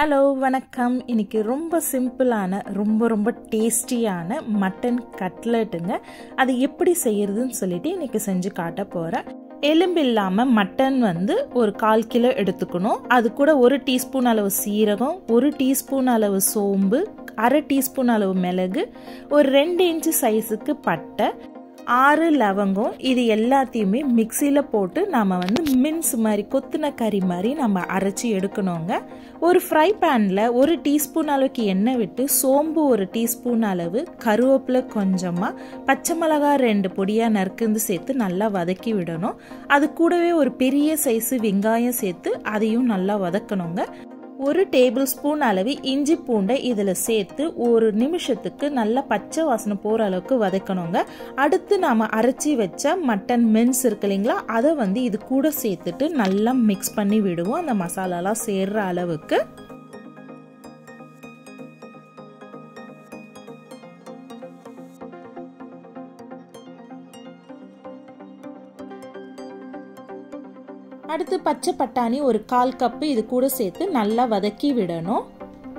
hello வணக்கம் இன்னைக்கு ரொம்ப சிம்பிளான ரொம்ப ரொம்ப டேஸ்டியான மட்டன் கட்லெட்டுங்க அது எப்படி செய்யறதுன்னு சொல்லிட்டு இன்னைக்கு செஞ்சு காட்ட போகிறேன் எலும்பு இல்லாமல் மட்டன் வந்து ஒரு கால் கிலோ எடுத்துக்கணும் அது கூட ஒரு டீஸ்பூன் அளவு சீரகம் ஒரு டீஸ்பூன் அளவு சோம்பு அரை டீஸ்பூன் அளவு மிளகு ஒரு ரெண்டு இன்ச்சு சைஸுக்கு பட்டை ஆறு லவங்கம் இது எல்லாத்தையுமே மிக்சியில் போட்டு நாம் வந்து மின்ஸ் மாதிரி கொத்துன கறி மாதிரி நம்ம அரைச்சி எடுக்கணுங்க ஒரு ஃப்ரை பேனில் ஒரு டீஸ்பூன் அளவுக்கு எண்ணெய் விட்டு சோம்பு ஒரு டீஸ்பூன் அளவு கருவேப்பிலை கொஞ்சமாக பச்சை மிளகாய் ரெண்டு பொடியாக நறுக்குந்து சேர்த்து நல்லா வதக்கி விடணும் அது கூடவே ஒரு பெரிய சைஸு வெங்காயம் சேர்த்து அதையும் நல்லா வதக்கணுங்க ஒரு டேபிள் ஸ்பூன் அளவு இஞ்சி பூண்டை இதில் சேர்த்து ஒரு நிமிஷத்துக்கு நல்லா பச்சை வாசனை போகிற அளவுக்கு வதக்கணுங்க அடுத்து நாம் அரைச்சி வச்ச மட்டன் மென்ஸ் இருக்கு இல்லைங்களா அதை வந்து இது கூட சேர்த்துட்டு நல்லா மிக்ஸ் பண்ணி விடுவோம் அந்த மசாலாலாம் சேர்ற அளவுக்கு அடுத்து பச்சை பட்டாணி ஒரு கால் கப்பு இது கூட சேர்த்து நல்லா வதக்கி விடணும்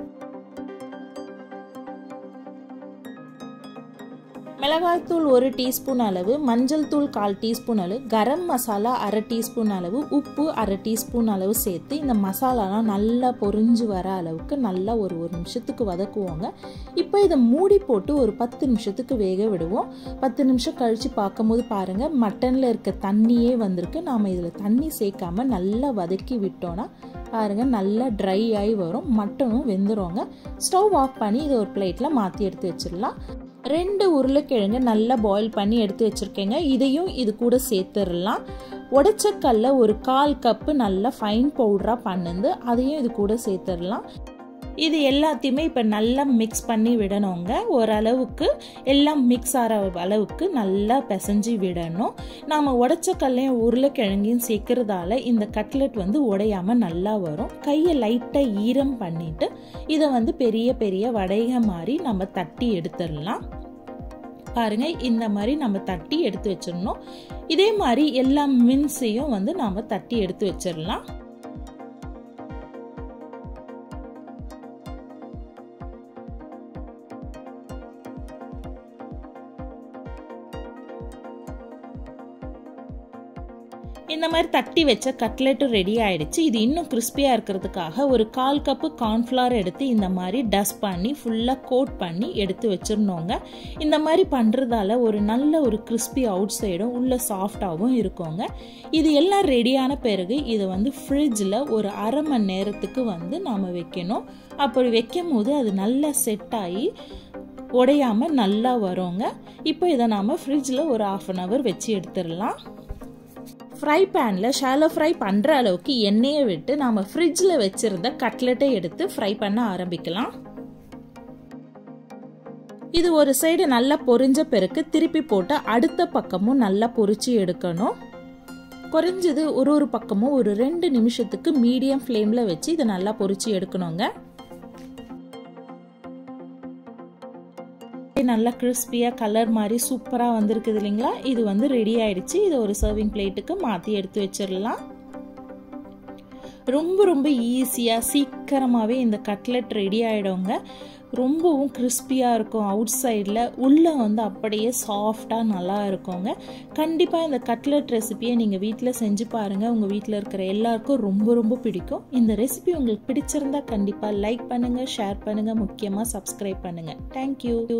மிளகாய்த்தூள் ஒரு டீஸ்பூன் அளவு மஞ்சள் தூள் கால் டீஸ்பூன் அளவு கரம் மசாலா அரை டீஸ்பூன் அளவு உப்பு அரை டீஸ்பூன் அளவு சேர்த்து இந்த மசாலாலாம் நல்லா பொரிஞ்சு வர அளவுக்கு நல்லா ஒரு ஒரு நிமிஷத்துக்கு வதக்குவோங்க இப்போ இதை மூடி போட்டு ஒரு பத்து நிமிஷத்துக்கு வேக விடுவோம் பத்து நிமிஷம் கழித்து பார்க்கும்போது பாருங்கள் மட்டனில் இருக்க தண்ணியே வந்திருக்கு நாம் இதில் தண்ணி சேர்க்காம நல்லா வதக்கி விட்டோன்னா பாருங்கள் நல்லா ட்ரை ஆகி வரும் மட்டனும் வெந்துருவாங்க ஸ்டவ் ஆஃப் பண்ணி இதை ஒரு பிளேட்டில் மாற்றி எடுத்து வச்சிடலாம் ரெண்டு உருளைக்கிழங்கு நல்லா பாயில் பண்ணி எடுத்து வச்சுருக்கேங்க இதையும் இது கூட சேர்த்துடலாம் உடச்சக்கல்ல ஒரு கால் கப்பு நல்லா ஃபைன் பவுடராக பண்ணுந்து அதையும் இது கூட சேர்த்துடலாம் இது எல்லாத்தையுமே இப்போ நல்லா மிக்ஸ் பண்ணி விடணுங்க ஓரளவுக்கு எல்லாம் மிக்ஸ் ஆகிற அளவுக்கு நல்லா பிசைஞ்சு விடணும் நாம் உடச்சக்கல்லையும் உருளைக்கிழங்கையும் சேர்க்கறதால இந்த கட்லெட் வந்து உடையாமல் நல்லா வரும் கையை லைட்டாக ஈரம் பண்ணிவிட்டு இதை வந்து பெரிய பெரிய வடைக மாதிரி நம்ம தட்டி எடுத்துடலாம் பாருங்க இந்த மாதிரி நம்ம தட்டி எடுத்து வச்சிடணும் இதே மாதிரி எல்லா மின்ஸையும் வந்து நாம் தட்டி எடுத்து வச்சிடலாம் இந்த மாதிரி தட்டி வச்ச கட்லெட்டும் ரெடி ஆயிடுச்சு இது இன்னும் கிறிஸ்பியாக இருக்கிறதுக்காக ஒரு கால் கப்பு கார்ன்ஃப்ளவர் எடுத்து இந்த மாதிரி டஸ்ட் பண்ணி ஃபுல்லாக கோட் பண்ணி எடுத்து வச்சிருந்தோங்க இந்த மாதிரி பண்ணுறதால ஒரு நல்ல ஒரு கிறிஸ்பி அவுட் சைடும் உள்ள சாஃப்டாகவும் இருக்குங்க இது எல்லாம் ரெடியான பிறகு இதை வந்து ஃப்ரிட்ஜில் ஒரு அரை மணி நேரத்துக்கு வந்து நாம் வைக்கணும் அப்படி வைக்கும் போது அது நல்லா செட் ஆகி உடையாமல் நல்லா வருங்க இப்போ இதை நாம் ஃப்ரிட்ஜில் ஒரு ஆஃப் அன் ஹவர் வச்சு எடுத்துடலாம் ஃப்ரை பேனில் ஷாலோ ஃப்ரை பண்ணுற அளவுக்கு எண்ணெயை விட்டு நாம் ஃப்ரிட்ஜில் வச்சுருந்த கட்லெட்டை எடுத்து ஃப்ரை பண்ண ஆரம்பிக்கலாம் இது ஒரு சைடு நல்லா பொரிஞ்ச பிறகு திருப்பி போட்டு அடுத்த பக்கமும் நல்லா பொரிச்சு எடுக்கணும் குறைஞ்சது ஒரு ஒரு பக்கமும் ஒரு ரெண்டு நிமிஷத்துக்கு மீடியம் ஃப்ளேமில் வச்சு இதை நல்லா பொரிச்சு எடுக்கணுங்க நல்லா கிறிஸ்பியாக கலர் மாதிரி சூப்பராக வந்திருக்குது இல்லைங்களா இது வந்து ரெடி ஆயிடுச்சு இதை ஒரு சர்விங் பிளேட்டுக்கு மாற்றி எடுத்து வச்சிடலாம் ரொம்ப ரொம்ப ஈஸியாக சீக்கிரமாகவே இந்த கட்லெட் ரெடி ஆகிடுங்க ரொம்பவும் கிறிஸ்பியாக இருக்கும் அவுட் சைடில் உள்ளே வந்து அப்படியே சாஃப்டாக நல்லா இருக்குங்க கண்டிப்பாக இந்த கட்லெட் ரெசிபியை நீங்கள் வீட்டில் செஞ்சு பாருங்கள் உங்கள் வீட்டில் இருக்கிற எல்லாருக்கும் ரொம்ப ரொம்ப பிடிக்கும் இந்த ரெசிபி உங்களுக்கு பிடிச்சிருந்தா கண்டிப்பாக லைக் பண்ணுங்கள் ஷேர் பண்ணுங்கள் முக்கியமாக சப்ஸ்கிரைப் பண்ணுங்கள் தேங்க்யூ